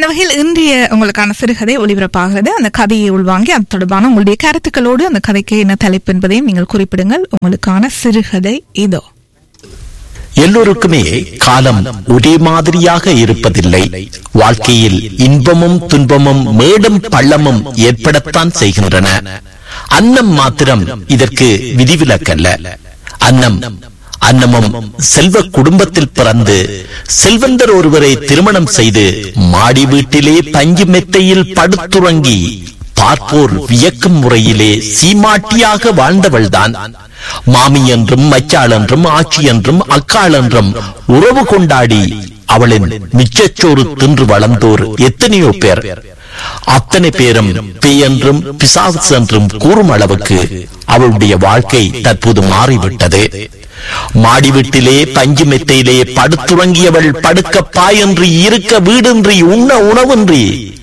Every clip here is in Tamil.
அந்த வகையில் இன்றைய உங்களுக்கான சிறுகதை ஒளிபரப்பாகிறது அந்த கதையை உள்வாங்கி அது தொடர்பான உங்களுடைய கருத்துக்களோடு அந்த கதைக்கு என்ன தலைப்பு என்பதையும் நீங்கள் குறிப்பிடுங்கள் உங்களுக்கான சிறுகதை இதோ எல்லோருக்குமே காலம் ஒரே மாதிரியாக இருப்பதில்லை வாழ்க்கையில் இன்பமும் துன்பமும் மேடும் பள்ளமும் ஏற்படத்தான் செய்கின்றன அன்னம் மாத்திரம் இதற்கு விதிவிலக்கல்ல அன்னம் அன்னமும் செல்வ குடும்பத்தில் பிறந்து செல்வந்தர் ஒருவரை திருமணம் செய்து மாடி வீட்டிலே பஞ்சு மெத்தையில் படுத்துறங்கி பார்ப்போர் வியக்கும் முறையிலே சீமாட்டியாக வாழ்ந்தவள்தான் மாமி என்றும் மச்சாள் என்றும் ஆட்சி என்றும் அக்காள் என்றும் உறவு கொண்டாடி அவளின் மிச்சச்சோறு தின்று வளர்ந்தோர் எத்தனையோ பேர் அத்தனை பேரும் பேய் என்றும் பிசாசு என்றும் கூறும் அளவுக்கு அவளுடைய வாழ்க்கை தற்போது மாறிவிட்டது மாடி வீட்டிலே பஞ்சு மெத்தையிலே படுத்துறங்கியவள் படுக்க பாயின்றி இருக்க வீடின்றி உண்ண உணவின்றி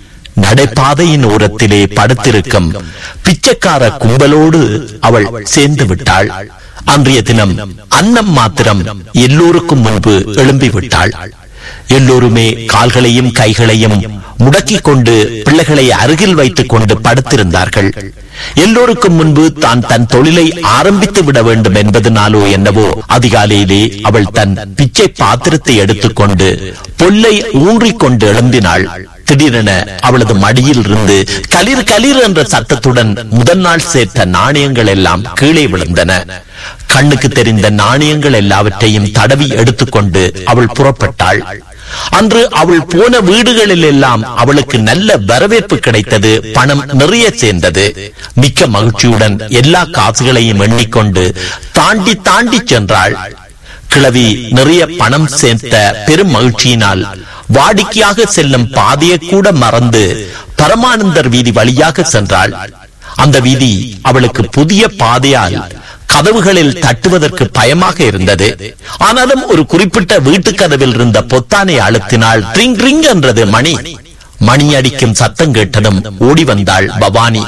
நடைபாதையின் ஓரத்திலே படுத்திருக்கும் பிச்சைக்கார கும்பலோடு அவள் சேர்ந்து விட்டாள் அன்றைய தினம் அன்னம் மாத்திரம் எல்லோருக்கும் முன்பு எழும்பி விட்டாள் எல்லோருமே கால்களையும் கைகளையும் முடக்கிக் கொண்டு பிள்ளைகளை அருகில் வைத்துக் கொண்டு படுத்திருந்தார்கள் எல்லோருக்கும் முன்பு தான் தன் தொழிலை ஆரம்பித்து விட வேண்டும் என்பதனாலோ என்னவோ அதிகாலையிலே அவள் தன் பிச்சை பாத்திரத்தை எடுத்துக்கொண்டு பொல்லை ஊன்றிக் கொண்டு எழும்பினாள் திடீரென அவளது மடியில் இருந்து களிர் களிர் என்ற சத்தத்துடன் முதல் நாள் சேர்த்த நாணயங்கள் எல்லாம் கீழே விழுந்தன கண்ணுக்கு தெரிந்த நாணயங்கள் எல்லாவற்றையும் தடவி எடுத்துக்கொண்டு அவள் புறப்பட்டாள் அன்று அவள் போன வீடுகளில் எல்லாம் அவளுக்கு நல்ல வரவேற்பு கிடைத்தது பணம் நிறைய சேர்ந்தது மிக்க மகிழ்ச்சியுடன் எல்லா காசுகளையும் எண்ணிக்கொண்டு தாண்டி தாண்டி சென்றாள் கிழவி நிறைய பணம் சேர்த்த பெரும் மகிழ்ச்சியினால் வாடிக்கையாக செல்லும் பாதையை கூட மறந்து பரமானந்தர் வீதி வழியாக சென்றாள் அந்த வீதி அவளுக்கு புதிய பாதையால் கதவுகளில் தட்டுவதற்கு பயமாக இருந்தது ஆனாலும் ஒரு குறிப்பிட்ட வீட்டு கதவில் இருந்த பொத்தானை அழுத்தினால் ட்ரிங் ட்ரிங் என்றது மணி மணி அடிக்கும் சத்தம் கேட்டதும் ஓடி வந்தாள் பவானி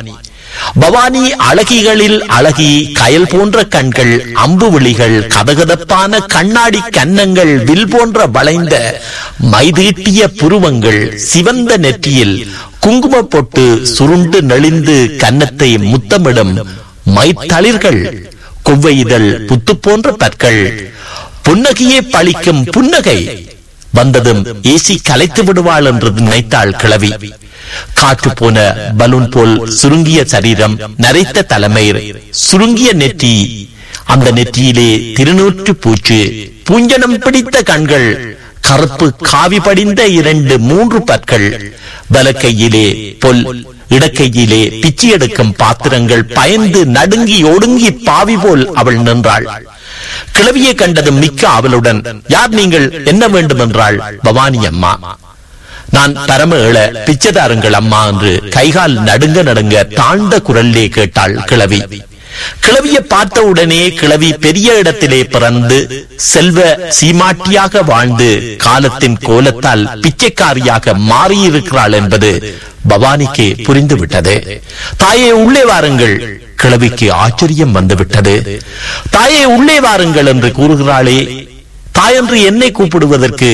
பவானி அழகிகளில் அழகி கயல் போன்ற கண்கள் அம்பு விழிகள் கதகதப்பான கண்ணாடி கன்னங்கள் வில் போன்ற வளைந்த மைதீட்டிய புருவங்கள் சிவந்த நெற்றியில் குங்கும பொட்டு சுருண்டு நெளிந்து கன்னத்தை முத்தமிடும் மைத்தளிர்கள் கொவ்வை இதழ் புத்து போன்ற பற்கள் புன்னகையே பழிக்கும் புன்னகை வந்ததும் ஏசி கலைத்து விடுவாள் என்று நினைத்தாள் கிழவி காற்று போன பலூன் போல் சுருங்கிய சரீரம் நரைத்த தலைமை சுருங்கிய நெற்றி அந்த நெற்றியிலே திருநூற்று பூச்சு பூஞ்சனம் பிடித்த கண்கள் கருப்பு காவி படிந்த இரண்டு மூன்று பற்கள் வலக்கையிலே பொல் இடக்கையிலே பிச்சி எடுக்கும் பாத்திரங்கள் பயந்து நடுங்கி ஒடுங்கி பாவி போல் அவள் நின்றாள் கிழவியை கண்டதும் மிக்க அவளுடன் யார் நீங்கள் என்ன வேண்டும் என்றாள் பவானி அம்மா நான் பரம ஏழ பிச்சைதாருங்கள் அம்மா என்று கைகால் நடுங்க நடுங்க தாழ்ந்த குரல்லே கேட்டாள் கிழவி கிழவியை பார்த்த உடனே கிழவி பெரிய இடத்திலே பிறந்து செல்வ சீமாட்டியாக வாழ்ந்து காலத்தின் கோலத்தால் பிச்சைக்காரியாக மாறியிருக்கிறாள் என்பது பவானிக்கு புரிந்துவிட்டது தாயே உள்ளே வாருங்கள் கிழவிக்கு ஆச்சரியம் வந்துவிட்டது தாயே உள்ளே வாருங்கள் என்று கூறுகிறாளே தாயென்று என்னை கூப்பிடுவதற்கு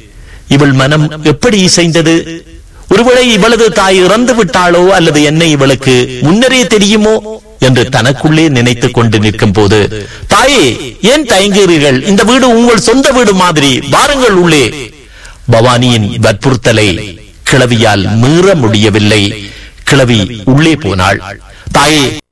இவள் மனம் எப்படி இசைந்தது ஒருவேளை இவளது தாய் இறந்து விட்டாளோ அல்லது என்னை இவளுக்கு முன்னரே தெரியுமோ என்று தனக்குள்ளே நினைத்துக் கொண்டு நிற்கும் போது தாயே ஏன் தயங்குகிறீர்கள் இந்த வீடு உங்கள் சொந்த வீடு மாதிரி வாருங்கள் உள்ளே பவானியின் வற்புறுத்தலை கிழவியால் மீற முடியவில்லை கிழவி உள்ளே போனாள் தாயே